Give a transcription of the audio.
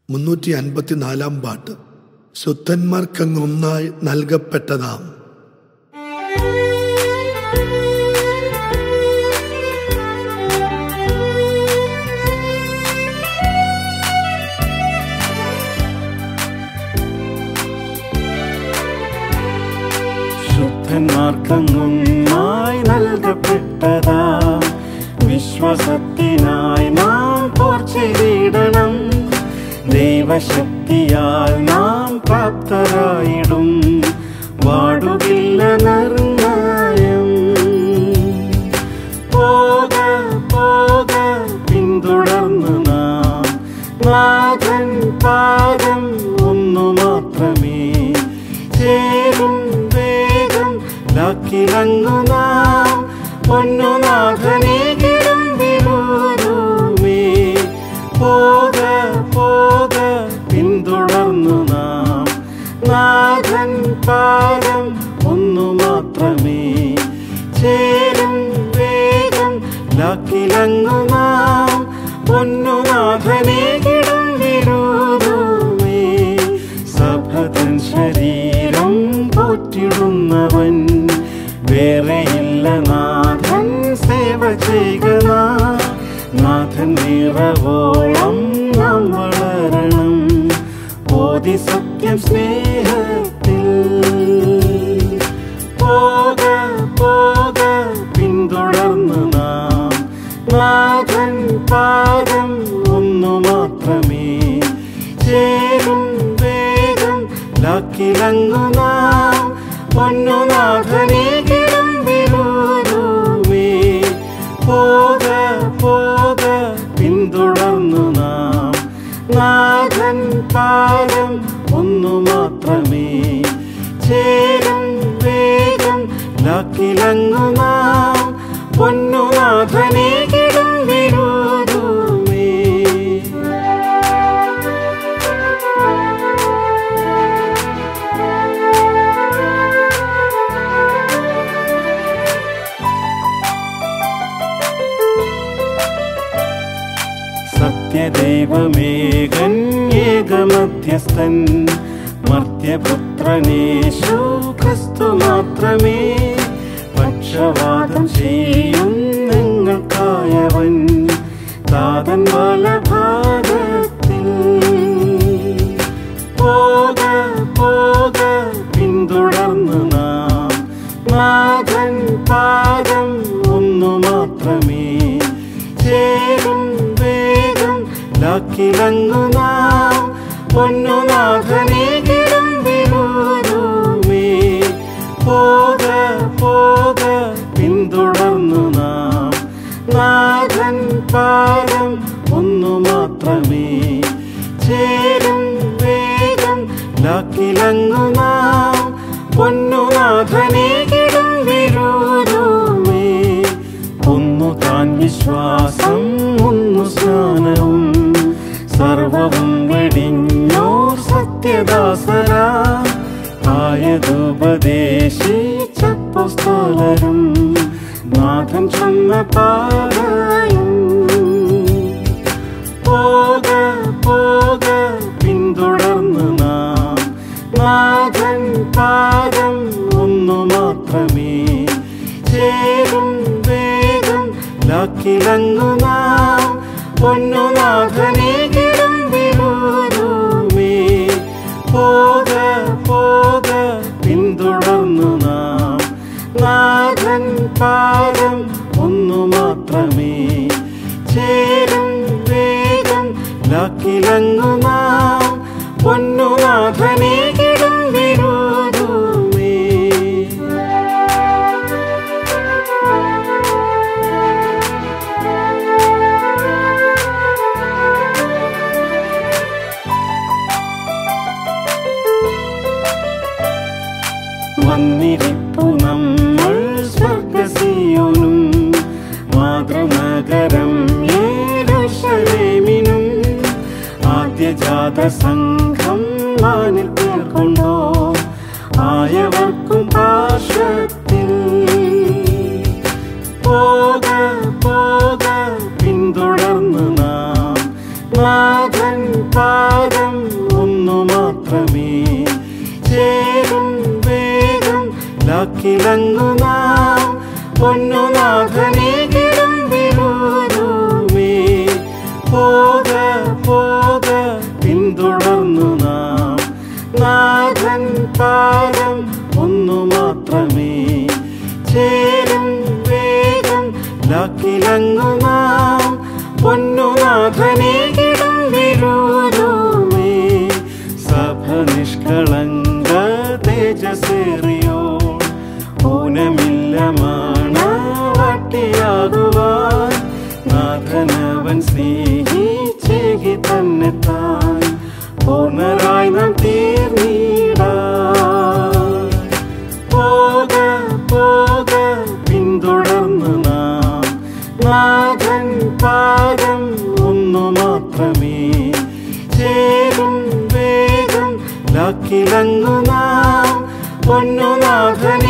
മുന്നൂറ്റി അൻപത്തിനാലാം പാട്ട് ശുദ്ധന്മാർക്കങ്ങൊന്നായി നൽകപ്പെട്ടതാം ശുദ്ധന്മാർക്കങ്ങൊന്നായി നൽകപ്പെട്ടതാ വിശ്വസത്തിനായി നാം പോർ ചെയ്തിടണം ദൈവശക്തിയാൽ നാം പ്രാപ്തരായിടും വാടുകില്ല നിർണയം പോക പോക പിന്തുടർന്ന് നാം നാഥൻ പാദം ഒന്നു മാത്രമേ ചേരും വേഗം ലാക്കിലങ്ങു നാം പൊന്നുനാഥനെ കിടന്നിലൂരുമേ പോക പോക പിന്തുടർന്നു നാം നാഥൻ പാദം ഒന്നു മാത്രമേ ചേരും വേഗം ലാക്കിലങ്ങു നാം പൊന്നുനാഥനെ കിടന്നിലൂരുമേ സഭതൻ ശരീരം പോറ്റിടുന്നവൻ വേറെയില്ല നാഥൻ സേവ ചെയ്യുക നാഥൻ നിറവോളം നാം വളരണം ഓതി സത്യം സ്നേഹത്തിൽ പോക പോക പിന്തുടർന്ന് നാം നാഥൻ പാദം ഒന്നു മാത്രമേ ചേരും വേഗം ലാക്കിലങ്ങു നാം പൊന്നുനാഥനെ കിടന്നിലൂരുമേ പോക പോക പിന്തുടർന്നു നാം നാഥൻ പാദം ഒന്നു മാത്രമേ ചേരും വേഗം ലാക്കിലങ്ങു നാം പൊന്നുനാഥനെ കിടന്നിലൂരുമേ സത്യദൈവമേകൻ ഏകമധ്യസ്ഥൻ മർത്യപുത്രനേശു ക്രിസ്തു മാത്രമേ പക്ഷവാദം ചെയ്യും നിങ്ങൾക്കായവൻ താതൻ വലഭാഗത്തിൽ പോക പോക പിന്തുടർന്ന് നാം നാഥൻ പാദം ഒന്നു മാത്രമേ ചേരും വേഗം ലാക്കിലങ്ങു നാം പൊന്നുനാഥനെ കിടന്നിലൂരുമേ പോക പോക പിന്തുടർന്നു നാം നാഥൻ പാദം ഒന്നു മാത്രമേ ചേരും വേഗം ലാക്കിലങ്ങു നാം പൊന്നുനാഥനെ കിടന്നിലൂരുമേ ഒന്നു താൻ വിശ്വാസം ഒന്നു സ്നാനവും സർവവും വെടിഞ്ഞോർ സത്യദാസരാ ആയതുപദേശിച്ചപ്പുസ്തലരും നാഥൻ ചൊന്ന പാരായും പോക പോക പിന്തുടർന്ന് നാം നാഥൻ പാദം ഒന്നു മാത്രമേ ചേരും വേഗം ലാക്കിലങ്ങു നാം പൊന്നുനാഥനെ കിടന്നിലൂരുമേ പോക പോക പിന്തുടർന്നു നാം നാഥൻ പാദം ഒന്നു മാത്രമേ ചേരും വേഗം ലാക്കിലങ്ങു നാം പൊന്നുനാഥനെ കിടന്നിലൂരുമേ വന്നിരിപ്പു നമ്മൾ സ്വർഗസിയോനും മാതൃനഗരം യേരുശലേമിനും ആദ്യജാത സംഘം മാനിൽ പേർക്കൊണ്ടോ ആയവർക്കും പാർശ്വത്തിൽ പോക പോക പിന്തുടർന്ന് നാം നാഥൻ പാദം ഒന്നു മാത്രമേ ചേരും വേഗം ലാക്കിലങ്ങു നാം പൊന്നുനാഥനെ കിടും വിടൂരുമേ പോക പോക പിന്തുടർന്നു നാം നാഥൻ പാദം ഒന്നു മാത്രമേ ചേരും വേഗം ലാക്കിലങ്ങു നാം പൊന്നുനാഥനെ കിടും വിരൂരുമേ സഭ നിഷ്കളങ്ക തേജസേറിയോ ഊനമില്ല മാണവട്ടിയാകുവാൻ നാഥനവൻ സ്നേഹിച്ചേകി തന്നെ താൻ പൂർണ്ണരായി നാം തീർന്നിടാൻ പോക പോക പിന്തുടർന്നു നാം നാഥൻ പാദം ഒന്നു മാത്രമേ ചേരും വേഗം ലാക്കിലങ്ങു നാം പൊന്നുനാഥനെ